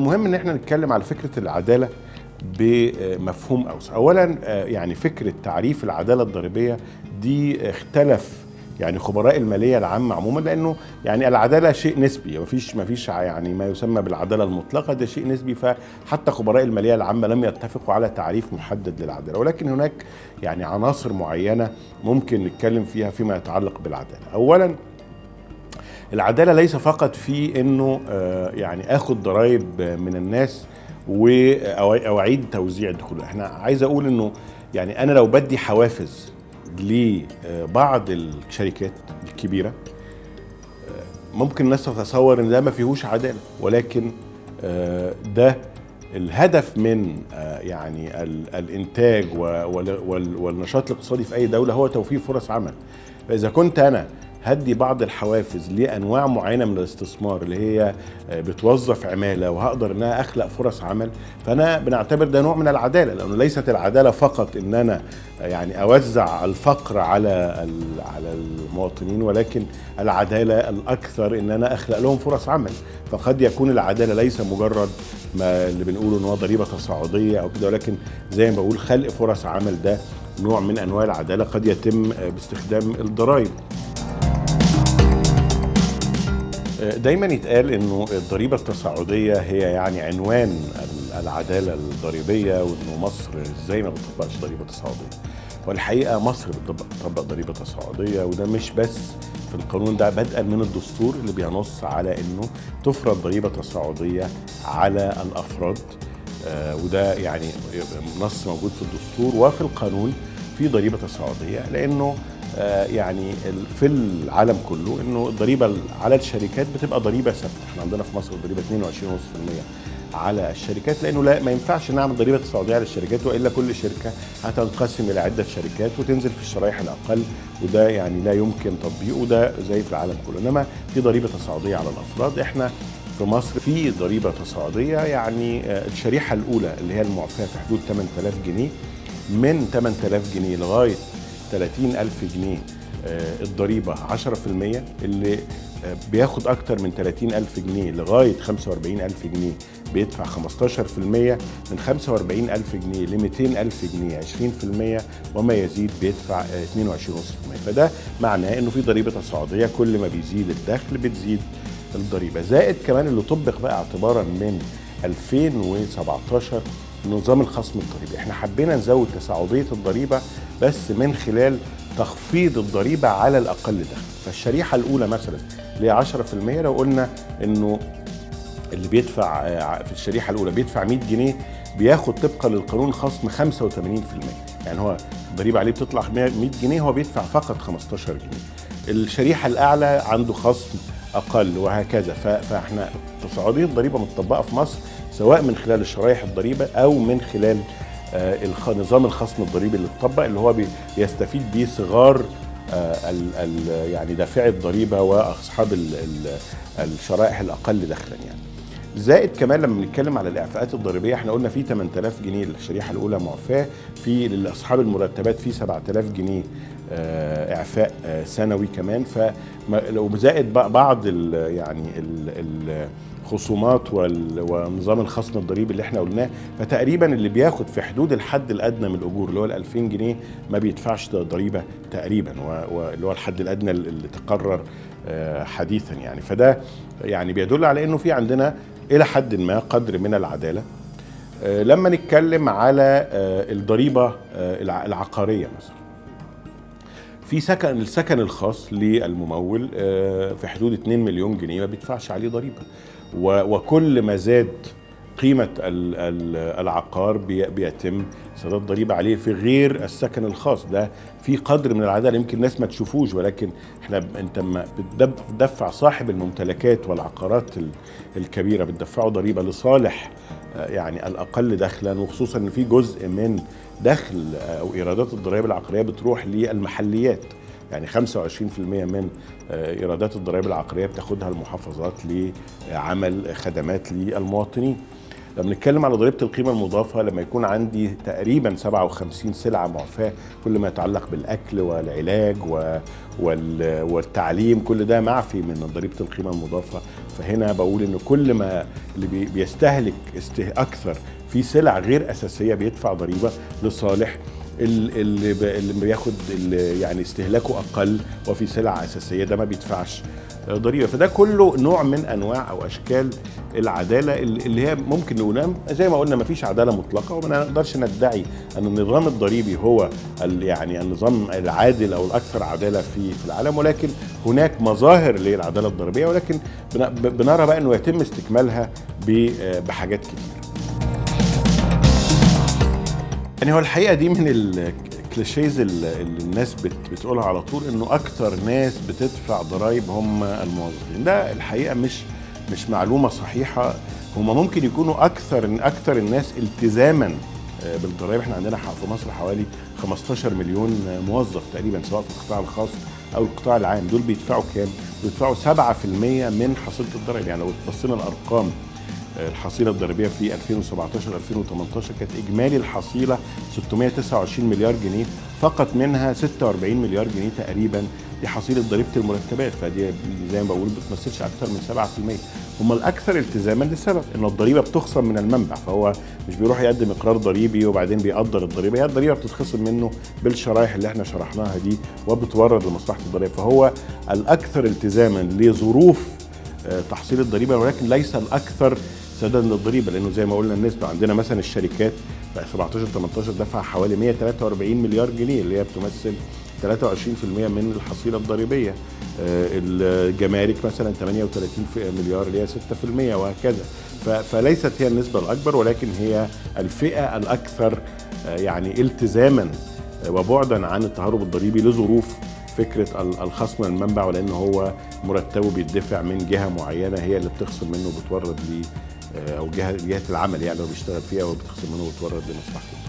المهم ان احنا نتكلم على فكره العداله بمفهوم اوسع اولا آه، يعني فكره تعريف العداله الضريبيه دي اختلف يعني خبراء الماليه العامه عموما لانه يعني العداله شيء نسبي مفيش مفيش يعني ما يسمى بالعداله المطلقه ده شيء نسبي فحتى خبراء الماليه العامه لم يتفقوا على تعريف محدد للعداله ولكن هناك يعني عناصر معينه ممكن نتكلم فيها فيما يتعلق بالعداله اولا العداله ليس فقط في انه آه، يعني اخد ضرائب من الناس واعيد توزيع الدخول احنا عايز اقول انه يعني انا لو بدي حوافز لبعض الشركات الكبيره آه، ممكن الناس تتصور ان ده ما فيهوش عداله ولكن آه، ده الهدف من آه، يعني ال- الانتاج و- وال- وال- والنشاط الاقتصادي في اي دوله هو توفير فرص عمل فاذا كنت انا هدي بعض الحوافز لانواع معينه من الاستثمار اللي هي آه، بتوظف عماله وهقدر ان انا اخلق فرص عمل فانا بنعتبر ده نوع من العداله لانه ليست العداله فقط ان انا آه، يعني اوزع الفقر على ال- على المواطنين ولكن العداله الاكثر ان انا اخلق لهم فرص عمل فقد يكون العداله ليس مجرد ما اللي بنقوله ان هو ضريبه تصاعديه او كده ولكن زي ما بقول خلق فرص عمل ده نوع من انواع العداله قد يتم آه، باستخدام الضرائب دايما يتقال انه الضريبه التصاعديه هي يعني عنوان العداله الضريبيه وانه مصر ازاي ما بتطبقش ضريبه تصاعديه والحقيقه مصر بتطبق بتطبق ضريبه تصاعديه وده مش بس في القانون ده بدءا من الدستور اللي بينص على انه تفرض ضريبه تصاعديه على الافراد آه، وده يعني نص موجود في الدستور وفي القانون في ضريبه تصاعديه لانه آه، يعني ال- في العالم كله انه الضريبه على الشركات بتبقى ضريبه ثابته احنا عندنا في مصر الضريبه 22.5% على الشركات لانه لا ما ينفعش نعمل ضريبه تصاعديه على الشركات والا كل شركه هتنقسم الى عده شركات وتنزل في الشرائح الاقل وده يعني لا يمكن تطبيقه وده زي في العالم كله انما في ضريبه تصاعديه على الافراد احنا في مصر في ضريبه تصاعديه يعني آه، الشريحه الاولى اللي هي المعفاه في حدود 8000 جنيه من 8000 جنيه لغايه 30000 جنيه آه، الضريبه 10% اللي آه، بياخد اكتر من 30000 جنيه لغايه 45000 جنيه بيدفع 15% من 45000 جنيه ل 200000 جنيه 20% وما يزيد بيدفع آه، 22.5% فده معناه انه في ضريبه تصاعديه كل ما بيزيد الدخل بتزيد الضريبه زائد كمان اللي طبق بقى اعتبارا من 2017 نظام الخصم الضريبي احنا حبينا نزود تصاعديه الضريبه بس من خلال تخفيض الضريبه على الاقل دخل فالشريحه الاولى مثلا اللي هي 10% لو قلنا انه اللي بيدفع آه، في الشريحه الاولى بيدفع 100 جنيه بياخد طبقا للقانون خصم 85% يعني هو الضريبه عليه بتطلع 100 جنيه هو بيدفع فقط 15 جنيه الشريحه الاعلى عنده خصم اقل وهكذا ف- فاحنا تصاعديه الضريبه متطبقه في مصر سواء من خلال الشرائح الضريبه او من خلال آه، الخ- نظام الخصم الضريبي اللي اتطبق اللي هو بي- بيستفيد بيه صغار آه، ال ال يعني دافعي الضريبه واصحاب ال ال الشرائح الاقل دخلا يعني. زائد كمان لما بنتكلم على الاعفاءات الضريبيه احنا قلنا في 8000 جنيه للشريحه الاولى معفاه في لاصحاب المرتبات في 7000 جنيه آه، اعفاء آه، سنوي كمان ف وزائد بق- بعض ال يعني ال الخصومات وال- ونظام الخصم الضريبي اللي احنا قلناه فتقريبا اللي بياخد في حدود الحد الادنى من الاجور اللي هو ال 2000 جنيه ما بيدفعش ضريبه تقريبا و- واللي هو الحد الادنى اللي تقرر آه، حديثا يعني فده يعني بيدل على انه في عندنا الى حد ما قدر من العداله آه، لما نتكلم على آه، الضريبه آه، الع- العقاريه مثلا في سكن السكن الخاص للممول آه، في حدود 2 مليون جنيه ما بيدفعش عليه ضريبه و- وكل ما زاد قيمة ال- ال- العقار بي- بيتم سداد ضريبة عليه في غير السكن الخاص ده في قدر من العدالة يمكن الناس ما تشوفوش ولكن احنا ب- انت ما بتدب- بتدفع صاحب الممتلكات والعقارات ال- الكبيرة بتدفعه ضريبة لصالح آه، يعني الأقل دخلا وخصوصا ان في جزء من دخل آه، او ايرادات الضرائب العقارية بتروح للمحليات يعني 25% من آه، ايرادات الضرائب العقاريه بتاخدها المحافظات لعمل خدمات للمواطنين لما بنتكلم على ضريبه القيمه المضافه لما يكون عندي تقريبا 57 سلعه معفاه كل ما يتعلق بالاكل والعلاج و وال- والتعليم كل ده معفي من ضريبه القيمه المضافه فهنا بقول ان كل ما اللي بي- بيستهلك استه اكثر في سلع غير اساسيه بيدفع ضريبه لصالح ال- اللي ب- اللي بياخد اللي يعني استهلاكه اقل وفي سلع اساسيه ده ما بيدفعش ضريبه فده كله نوع من انواع او اشكال العداله اللي اللي هي ممكن نقولها زي ما قلنا ما فيش عداله مطلقه وما نقدرش ندعي ان النظام الضريبي هو ال- يعني النظام العادل او الاكثر عداله في في العالم ولكن هناك مظاهر للعداله الضريبيه ولكن بن- ب- بنرى بقى انه يتم استكمالها ب- بحاجات كتير يعني هو الحقيقه دي من الكليشيز اللي اللي الناس بت- بتقولها على طول انه اكتر ناس بتدفع ضرائب هم الموظفين ده الحقيقه مش مش معلومه صحيحه هم ممكن يكونوا اكثر اكثر الناس التزاما آه، بالضرائب احنا عندنا ح- في مصر حوالي 15 مليون موظف تقريبا سواء في القطاع الخاص او القطاع العام دول بيدفعوا كام؟ بيدفعوا 7% من حصيله الضرائب يعني لو بصينا الارقام الحصيله الضريبيه في 2017 2018 كانت اجمالي الحصيله 629 مليار جنيه فقط منها 46 مليار جنيه تقريبا دي حصيله ضريبه المرتبات فدي زي ما بقول بتمثلش اكثر من 7% هم الاكثر التزاما لسبب ان الضريبه بتخصم من المنبع فهو مش بيروح يقدم اقرار ضريبي وبعدين بيقدر الضريبه هي الضريبه بتتخصم منه بالشرايح اللي احنا شرحناها دي وبتورد لمصلحه الضريبه فهو الاكثر التزاما لظروف آه، تحصيل الضريبه ولكن ليس الاكثر سددا للضريبه لانه زي ما قلنا النسبه عندنا مثلا الشركات بقى 17 18 دفع حوالي 143 مليار جنيه اللي هي بتمثل 23% من الحصيله الضريبيه آه، الجمارك مثلا 38 في- مليار اللي هي 6% وهكذا ف- فليست هي النسبه الاكبر ولكن هي الفئه الاكثر آه، يعني التزاما آه، وبعدا عن التهرب الضريبي لظروف فكره ال- الخصم من المنبع ولان هو مرتبه بيدفع من جهه معينه هي اللي بتخصم منه وبتورد ليه آه، او جهه جهه العمل يعني اللي هو بيشتغل فيها وبتخصم منه وبتورد لمصلحته